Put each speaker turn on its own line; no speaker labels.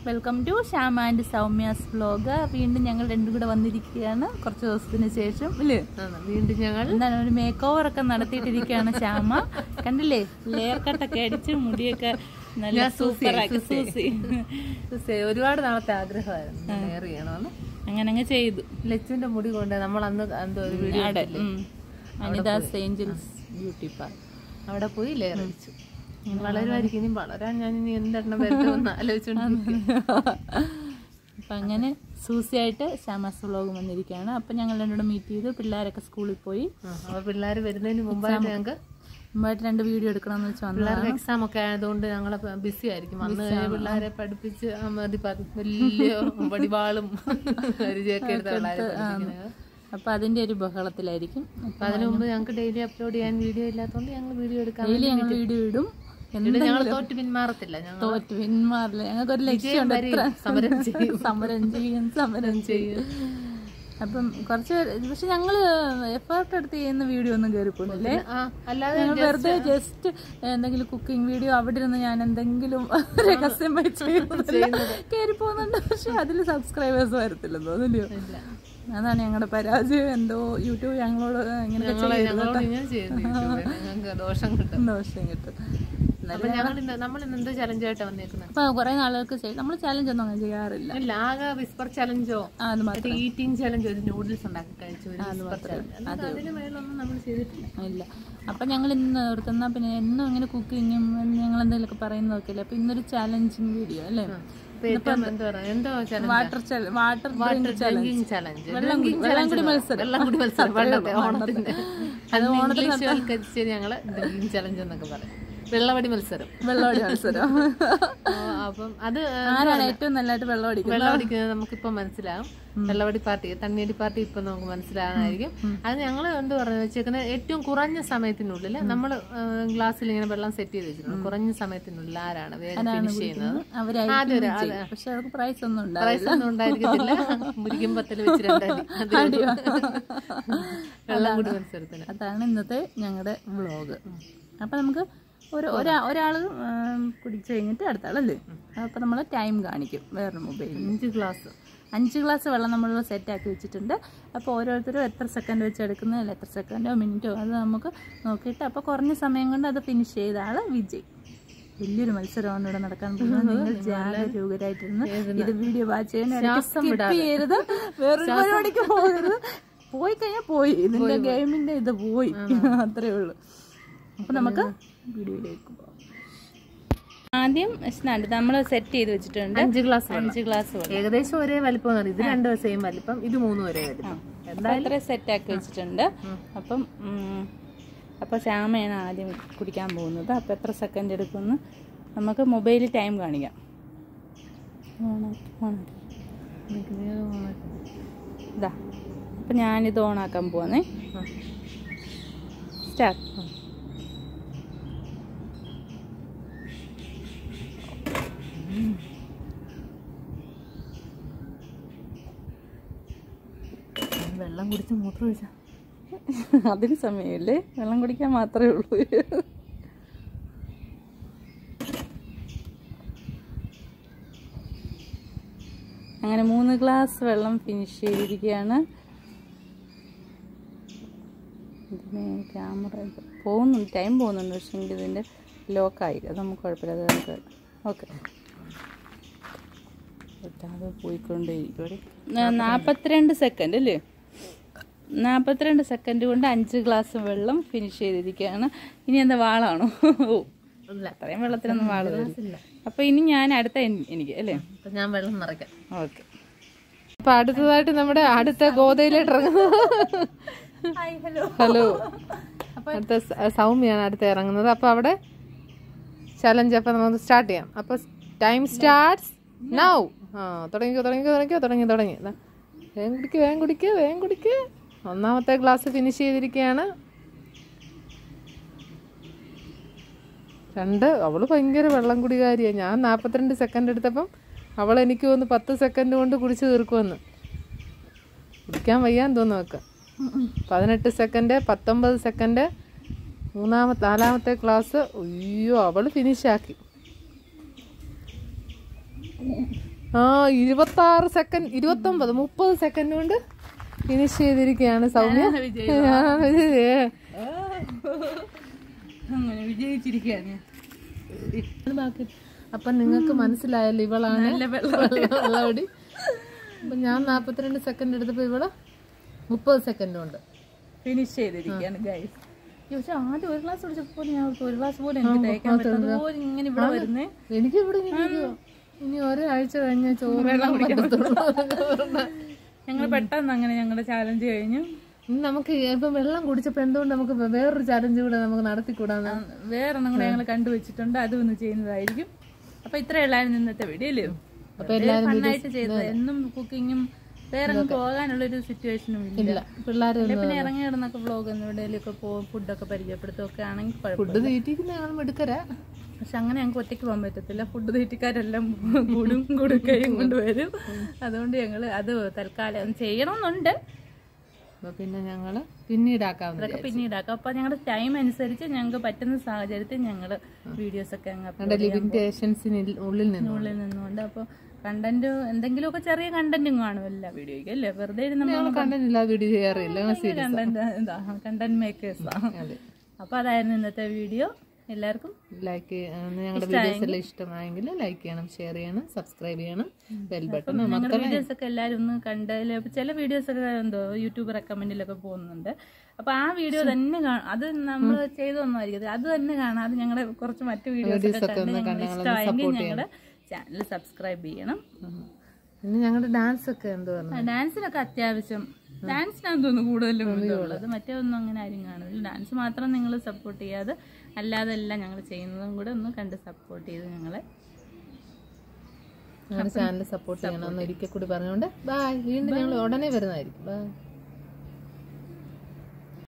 Welcome to Shyama and Soumya's vlog വീണ്ടും ഞങ്ങൾ രണ്ടും കൂടെ വന്നിരിക്കുകയാണ് കുറച്ച് ദിവസത്തിന് ശേഷം അല്ലേ
ആണ്. വീണ്ടും ഞങ്ങൾ
എന്താണ് ഒരു മേക്ക് ഓവർ ഒക്കെ നടത്തിയിട്ടിരിക്കുകയാണ് ശ്യാമ കണ്ടില്ലേ ലെയർ കട്ടൊക്കെ അടിച്ച് മുടിയൊക്കെ നല്ല സൂപ്പർ ആക്കി സൂസി
സെ- ഒരുപാട് നാളത്തെ ആഗ്രഹമായിരുന്നു ലെയർ ചെയ്യണമെന്ന്
അങ്ങനെ അങ്ങ് ചെയ്തു
ലച്ചുവിന്റെ മുടി കൊണ്ട് നമ്മൾ അന്ന് എന്തോ ഒരു വീഡിയോ
അവിടെ ഉം. അനിതാസ് ഏഞ്ചൽസ് ബ്യൂട്ടി പാർക്ക്
അവിടെ പോയി ലെയർ അടിച്ചു വളരുമായിരിക്കും ഇനി വളരാൻ ഞാൻ ഇനി എന്തെണ്ണം വരുമെന്ന് ആലോചിച്ചോണ്ട്
അപ്പം അങ്ങനെ സൂസിയായിട്ട് ശ്യാമാസ് വ്ലോഗ് വന്നിരിക്കുകയാണ് അപ്പം ഞങ്ങൾ രണ്ടുകൂടെ മീറ്റ് ചെയ്തു പിള്ളേരൊക്കെ സ്കൂളിൽ പോയി
അപ്പൊ പിള്ളേർ വരുന്നതിന് മുമ്പായിട്ട് ഞങ്ങൾക്ക്
മുമ്പായിട്ട് രണ്ട് വീഡിയോ എടുക്കണമെന്ന് വെച്ച് വന്നു
പിള്ളേർക്ക് എക്സാം ഒക്കെ ആയതുകൊണ്ട് ഞങ്ങൾ ബിസി ആയിരിക്കും വന്ന് കഴിഞ്ഞ് പിള്ളേരെ പഠിപ്പിച്ച് ആ മതി പ- വലിയ വടിവാളും പരിചയമൊക്കെ എടുത്ത പിള്ളേരെ പഠിപ്പിക്കുന്നത്
അപ്പം അതിൻ്റെ ഒരു ബഹളത്തിലായിരിക്കും
അപ്പൊ അതിനു മുമ്പ് ഞങ്ങൾക്ക് ഡെയിലി അപ്ലോഡ് ചെയ്യാൻ വീഡിയോ ഇല്ലാത്തതുകൊണ്ട് ഞങ്ങൾ വീഡിയോ എടുക്കാൻ
ഡെയിലി ഞങ്ങൾ വീഡിയോ ഇടും
എന്നിട്ട് ഞങ്ങൾ തോറ്റ് പിന്മാറത്തില്ല ഞങ്ങൾ
തോറ്റ് പിന്മാറില്ല ഞങ്ങൾക്ക് ഒരു ലക്ഷ്യമുണ്ട്
വരെയും സമരം ചെയ്യും
സമരം ചെയ്യും സമരം ചെയ്യും അപ്പം കുറച്ച് പക്ഷെ ഞങ്ങള് എഫേർട്ട് എടുത്ത് ചെയ്യുന്ന വീഡിയോ ഒന്നും കയറി പോകുന്നില്ലേ
ആ അല്ലാതെ
ഞങ്ങൾ വെറുതെ ജസ്റ്റ് എന്തെങ്കിലും കുക്കിംഗ് വീഡിയോ അവിടെ ഇരുന്ന് ഞാൻ എന്തെങ്കിലും രഹസ്യമായി ചെയ്യുന്നത് കയറി പോകുന്നുണ്ട് പക്ഷെ അതിൽ സബ്സ്ക്രൈബേഴ്സ് വരത്തില്ലെന്ന് തോന്നില്ലയോ അതാണ് ഞങ്ങളുടെ പരാജയം എന്തോ യൂട്യൂബ് ഞങ്ങളോട് ഇങ്ങനെ
ഞങ്ങളെ ഞങ്ങളോട് ഇങ്ങനെ ചെയ്യുന്നു യൂട്യൂബിൽ. ഞങ്ങൾക്ക് ദോഷം കിട്ടും
ദോഷം കിട്ടും
അപ്പൊ ഞങ്ങൾ ഇന്ന് നമ്മൾ ഇന്ന് എന്ത് ചലഞ്ചായിട്ടാണ് വന്നേക്കുന്നത്
അപ്പൊ കുറെ നാളുകൾക്ക് ശേഷം നമ്മൾ ചാലഞ്ച് ഒന്നും അങ്ങനെ ചെയ്യാറില്ല
ഇല്ല ആകെ വിസ്പർ ചലഞ്ചോ
ആ, അത് മാത്രം
മറ്റേ ഈറ്റിംഗ് ചലഞ്ച് ഒരു നൂഡിൽസ് ഉണ്ടാക്കി കഴിച്ചു ഒരു വിസ്പർ ചലഞ്ച് അതിന് മേലൊന്നും നമ്മൾ ചെയ്തിട്ടില്ല
ഇല്ല അപ്പൊ ഞങ്ങൾ ഇന്ന് നിർത്തുന്ന പിന്നെ എന്നും ഇങ്ങനെ കുക്കിങ്ങും ഞങ്ങൾ എന്തെങ്കിലുമൊക്കെ പറയുന്നതൊക്കെ അല്ലേ അപ്പൊ ഇന്നൊരു ചാലഞ്ചിങ് വീഡിയോ അല്ലേ
ഇപ്പൊ ഏറ്റവും എന്താ പറയാ എന്തോ challenge
water water
water drinking challenge
വെള്ളം കുടി- വെള്ളം കുടി മത്സരം
വെള്ളം കുടി മത്സരം പണ്ടത്തെ ഓണത്തിന്റെ അത് ഇംഗ്ലീഷ് വൽക്കരിച്ച് ഞങ്ങള് ഡ്രിങ്കിങ് ചലഞ്ച് എന്നൊക്കെ പറയും വെള്ളവടി മത്സരം
വെള്ളമടി മത്സരം
ആ, അപ്പം അത്
ആരാണ് ഏറ്റവും നല്ലതായിട്ട് വെള്ളം അടിക്കുന്നത്
വെള്ളമടിക്കുന്നത് നമുക്കിപ്പോ മനസ്സിലാവും വെള്ളവടി പാർട്ടി തണ്ണീരി പാർട്ടി ഇപ്പൊ നമുക്ക് മനസ്സിലാകാനായിരിക്കും അത് ഞങ്ങൾ എന്ത് പറഞ്ഞു വെച്ചേക്കുന്നത് ഏറ്റവും കുറഞ്ഞ സമയത്തിനുള്ളിൽ നമ്മൾ ഗ്ലാസ്സിൽ ഇങ്ങനെ വെള്ളം സെറ്റ് ചെയ്ത് വെച്ചിട്ടുണ്ട് കുറഞ്ഞ സമയത്തിനുള്ളിൽ ആരാണ് വേഗം ഫിനിഷ് ചെയ്യുന്നത്
അവരായിരിക്കും
ആദ്യം ഒരു
വിജയി. പക്ഷെ അവർക്ക് പ്രൈസ് ഒന്നും ഉണ്ടാവില്ല
പ്രൈസ് ഒന്നും ഉണ്ടായിരിക്കത്തില്ല മുരിക്കും പത്തിൽ വെച്ച് രണ്ടടി അത് വെള്ളം കുടി മത്സരത്തിന്
അതാണ് ഇന്നത്തെ ഞങ്ങളുടെ വ്ളോഗ് അപ്പൊ നമുക്ക് ഒരു ഒരാ ഒരാൾ കുടിച്ചു കഴിഞ്ഞിട്ട് അടുത്ത ആളല്ലേ അപ്പൊ നമ്മൾ ടൈം കാണിക്കും വേറൊരു മൊബൈലിൽ
അഞ്ച് ഗ്ലാസ്
അഞ്ച് ഗ്ലാസ് വെള്ളം നമ്മൾ സെറ്റാക്കി വെച്ചിട്ടുണ്ട് അപ്പോൾ ഓരോരുത്തരും എത്ര സെക്കൻഡ് വെച്ച് എടുക്കുന്നത് അല്ല എത്ര സെക്കൻഡോ മിനിറ്റോ അത് നമുക്ക് നോക്കിയിട്ട് അപ്പോൾ കുറഞ്ഞ സമയം കൊണ്ട് അത് ഫിനിഷ് ചെയ്ത ആള് വിജയ് വലിയൊരു മത്സരമാണ് ഇവിടെ നടക്കാൻ പോകുന്നത് നിങ്ങൾ ജാഗരൂകരായിട്ടിരുന്ന് ഇത് വീഡിയോ വാച്ച് ചെയ്യാൻ സ്കിപ്പ് ചെയ്യരുത് വേറൊരു പരിപാടിക്ക് പോകരുത് പോയി കഴിഞ്ഞാൽ പോയി ഇതിന്റെ ഗെയിമിന്റെ ഇത് പോയി അത്രേ ഉള്ളൂ അപ്പൊ നമുക്ക് വീഡിയോയിലേക്ക് പോകാം ആദ്യം നമ്മൾ സെറ്റ് ചെയ്ത് വെച്ചിട്ടുണ്ട്
അഞ്ച് ഗ്ലാസ്
അഞ്ച് ഗ്ലാസ് വെള്ളം
ഏകദേശം ഒരേ വലിപ്പം ഇത് രണ്ടും സെയിം വലിപ്പം ഇത് മൂന്നും ഒരേ വലിപ്പം
അപ്പം അത്ര സെറ്റാക്കി വെച്ചിട്ടുണ്ട് അപ്പം ഉം, അപ്പോൾ ശ്യാമയാണ് ആദ്യം കുടിക്കാൻ പോകുന്നത് അപ്പോൾ എത്ര സെക്കൻഡ് എടുക്കുമെന്ന് നമുക്ക് മൊബൈലിൽ ടൈം കാണിക്കാം ഓണാക്കി ഓണാക്കി ഇതാ അപ്പം ഞാനിത് ഓണാക്കാൻ പോവാന്നേ സ്റ്റാർട്ട്
വെള്ളം കുടിച്ച് മൂത്രം ഒഴിച്ചാ
അതിന് സമയമില്ലേ വെള്ളം കുടിക്കാൻ മാത്രമേ ഉള്ളൂ അങ്ങനെ മൂന്ന് ഗ്ലാസ് വെള്ളം ഫിനിഷ് ചെയ്തിരിക്കുകയാണ് ഇതിന് ക്യാമറ പോകുന്നുണ്ട് ടൈം പോകുന്നുണ്ട് പക്ഷേ എങ്കിൽ ഇതിൻ്റെ ലോക്കായി അത് നമുക്ക് കുഴപ്പമില്ല അത് നമുക്ക് ഓക്കെ അത് പോയിക്കൊണ്ടേയിരിക്കും നാൽപ്പത്തിരണ്ട് സെക്കൻഡ് അല്ലേ നാൽപ്പത്തിരണ്ട് സെക്കൻഡ് കൊണ്ട് അഞ്ച് ഗ്ലാസ് വെള്ളം ഫിനിഷ് ചെയ്തിരിക്കുകയാണ് ഇനി എന്താ വാളാണോ ഓ
ഇല്ല
അത്രയും വെള്ളത്തിനൊന്നും വാള് വരില്ല അപ്പൊ ഇനി ഞാൻ അടുത്ത എൻ- എനിക്ക് അല്ലേ
അപ്പൊ ഞാൻ വെള്ളം നിറയ്ക്കാം
ഓക്കെ
അപ്പൊ അടുത്തതായിട്ട് നമ്മുടെ അടുത്ത ഗോതയിലോട്ട് ഇറങ്ങുന്നത് ഹലോ അടുത്ത സ- സൗമ്യാണ് അടുത്ത് ഇറങ്ങുന്നത് അപ്പൊ അവിടെ ചലഞ്ച് അപ്പൊ നമുക്ക് സ്റ്റാർട്ട് ചെയ്യാം അപ്പൊ ടൈം സ്റ്റാർട്ട്സ് നൗ ആ തുടങ്ങിക്കോ തുടങ്ങിക്കോ തുടങ്ങിക്കോ തുടങ്ങി തുടങ്ങി ദാ. വേഗം കുടിക്ക് വേഗം കുടിക്ക് വേഗം കുടിക്ക് ഒന്നാമത്തെ ഗ്ലാസ് ഫിനിഷ് ചെയ്തിരിക്കുകയാണ് രണ്ട് അവള് ഭയങ്കര വെള്ളം കുടികാരിയാണ് ഞാൻ നാൽപ്പത്തിരണ്ട് സെക്കൻഡ് എടുത്തപ്പം അവൾ എനിക്ക് തോന്നുന്നു പത്ത് സെക്കൻഡ് കൊണ്ട് കുടിച്ച് തീർക്കുമെന്ന് കുടിക്കാൻ വയ്യാന്ന് തോന്നുന്നു വെക്ക പതിനെട്ട് സെക്കൻഡ് പത്തൊമ്പത് സെക്കൻഡ് മൂന്നാമത്തെ നാലാമത്തെ ക്ലാസ് അയ്യോ അവള് ഫിനിഷാക്കി ആ ഇരുപത്തി ആറ് സെക്കൻഡ് ഇരുപത്തി ഒമ്പത് മുപ്പത് സെക്കൻഡ് കൊണ്ട് ഫിനിഷ് ചെയ്തിരിക്കുകയാണ് സൗമ്യ
വിജയ്
ഞാൻ വിജയ്.
അങ്ങനെ വിജയിച്ചിരിക്കുകയാണ്
ബാക്കി അപ്പൊ നിങ്ങൾക്ക് മനസ്സിലായല്ലോ ഇവളാണ്
നല്ല വെള്ളം
വെള്ളമടി അപ്പൊ ഞാൻ നാപ്പത്തിരണ്ട് സെക്കൻഡ് എടുത്തപ്പോ ഇവള് മുപ്പത് സെക്കൻഡ് കൊണ്ട്
ഫിനിഷ് ചെയ്തിരിക്കുകയാണ് ഗൈസ് പക്ഷെ ആദ്യം ഒരു ഗ്ലാസ് കുടിച്ചപ്പോൾ ഞാൻ ഓർത്തു, ഒരു ഗ്ലാസ് പോലും എനിക്ക് തേക്കാൻ പറ്റുന്നത് പോലെ ഇങ്ങനെ ഇവിടെ വരുന്നേ
എനിക്ക് ഇവിടെ ഇങ്ങനെ ഇരിക്കുവാ. ഇനി ഒരാഴ്ച കഴിഞ്ഞ ചോറ് വെള്ളം പറ്റത്തുള്ളൂ
ഞങ്ങൾ പെട്ടെന്ന് അങ്ങനെ ഞങ്ങളുടെ ചാലഞ്ച് കഴിഞ്ഞു
ഇനി നമുക്ക് ഇപ്പൊ വെള്ളം കുടിച്ചപ്പോ എന്തുകൊണ്ട് നമുക്ക് വേറൊരു ചലഞ്ച് കൂടെ നമുക്ക് നടത്തിക്കൂടാന്ന്
വേറെണ്ണം കൂടെ ഞങ്ങൾ കണ്ടുവച്ചിട്ടുണ്ട് അതും ഒന്ന് ചെയ്യുന്നതായിരിക്കും അപ്പൊ ഇത്രയേ ഉള്ളായിരുന്നു ഇന്നത്തെ വീഡിയോ അല്ലേ
അപ്പൊ എല്ലാരും
ഫണ്ണായിട്ട് ചെയ്തത് എന്നും കുക്കിങ്ങും വേറെ ഒന്നും പോകാനുള്ള ഒരു സിറ്റുവേഷനും ഇല്ല
ഇല്ല പിള്ളേരെ
അല്ലെ പിന്നെ ഇറങ്ങി കിടന്നൊക്കെ വ്ളോഗ് എവിടെയെങ്കിലൊക്കെ പോകും ഫുഡൊക്കെ പരിചയപ്പെടുത്തുകയൊക്കെ ആണെങ്കിൽ കുഴപ്പം
ഫുഡ് തീറ്റിക്കുന്ന ഞങ്ങൾ എടുക്കരാ
പക്ഷെ അങ്ങനെ ഞങ്ങൾക്ക് ഒറ്റയ്ക്ക് പോകാൻ പറ്റത്തില്ല ഫുഡ് തീറ്റിക്കാരെല്ലാം കൂടും കൊടുക്കുകയും കൊണ്ടുവരും അതുകൊണ്ട് ഞങ്ങൾ അത് തൽക്കാലം ചെയ്യണമെന്നുണ്ട്
അപ്പൊ പിന്നെ ഞങ്ങള് പിന്നീടാക്കാവുന്ന
അതൊക്കെ പിന്നീടാക്കാം അപ്പൊ ഞങ്ങളുടെ ടൈം അനുസരിച്ച് ഞങ്ങൾക്ക് പറ്റുന്ന സാഹചര്യത്തിൽ ഞങ്ങൾ വീഡിയോസ് ഒക്കെ അങ്ങ് upload ചെയ്യാം.
ലിമിറ്റേഷൻസിന് ഉള്ളിൽ നിന്ന്
ഉള്ളിൽ നിന്നുകൊണ്ട് അപ്പോൾ കണ്ടന്റ് എന്തെങ്കിലുമൊക്കെ ചെറിയ കണ്ടന്റും കാണും എല്ലാ വീഡിയോയ്ക്ക് അല്ലേ വെറുതെ ഇരുന്ന് നമ്മൾ
ഞങ്ങൾ കണ്ടന്റ് ഇല്ലാതെ വീഡിയോ ചെയ്യാറില്ല ഞങ്ങൾ serious ആ.
കണ്ടന്റ് ഇതാ കണ്ടന്റ് മേക്കേഴ്സ്
അതെ
അപ്പൊ അതായിരുന്നു ഇന്നത്തെ വീഡിയോ എല്ലാവർക്കും
ലൈക്ക് ഞങ്ങളുടെ വീഡിയോസ് എല്ലാം ഇഷ്ടമായെങ്കിൽ ലൈക്ക് ചെയ്യണം ഷെയർ ചെയ്യണം സബ്സ്ക്രൈബ് ചെയ്യണം ബെൽ ബട്ടൺ
ഞങ്ങളുടെ വീഡിയോസ് ഒക്കെ എല്ലാവരും ഒന്ന് കണ്ടതിൽ ചില വീഡിയോസ് ഒക്കെ എന്തോ യൂട്യൂബ് റെക്കമെൻഡിലൊക്കെ പോകുന്നുണ്ട് അപ്പൊ ആ വീഡിയോ തന്നെ കാണും അത് നമ്മൾ ചെയ്തൊന്നും ആയിരിക്കും അത് തന്നെ കാണാം അത് ഞങ്ങളുടെ കുറച്ച് മറ്റു വീഡിയോസ് ഒക്കെ കണ്ട് ഞങ്ങൾ ഇഷ്ടമായെങ്കിൽ ഞങ്ങളുടെ ചാനൽ സബ്സ്ക്രൈബ് ചെയ്യണം
പിന്നെ ഞങ്ങളുടെ ഡാൻസ് ഒക്കെ എന്ത് പറഞ്ഞു
ആ, ഡാൻസിനൊക്കെ അത്യാവശ്യം ഡാൻസിനാന്ന് തോന്നുന്നു കൂടുതലും ഇതുള്ളത് മറ്റേ ഒന്നും അങ്ങനെ ആരും കാണുന്നില്ല ഡാൻസ് മാത്രം നിങ്ങൾ സപ്പോർട്ട് ചെയ്യാതെ അല്ലാതെ എല്ലാം ഞങ്ങൾ ചെയ്യുന്നതും കൂടെ ഒന്ന് കണ്ട് സപ്പോർട്ട് ചെയ്ത് ഞങ്ങളെ
ഞങ്ങളുടെ ചാനൽ സപ്പോർട്ട് ചെയ്യണം എന്ന് ഒരിക്കൽ കൂടി പറഞ്ഞുകൊണ്ട് ബൈ വീണ്ടും ഞങ്ങൾ ഉടനെ വരുന്നതായിരിക്കും ബൈ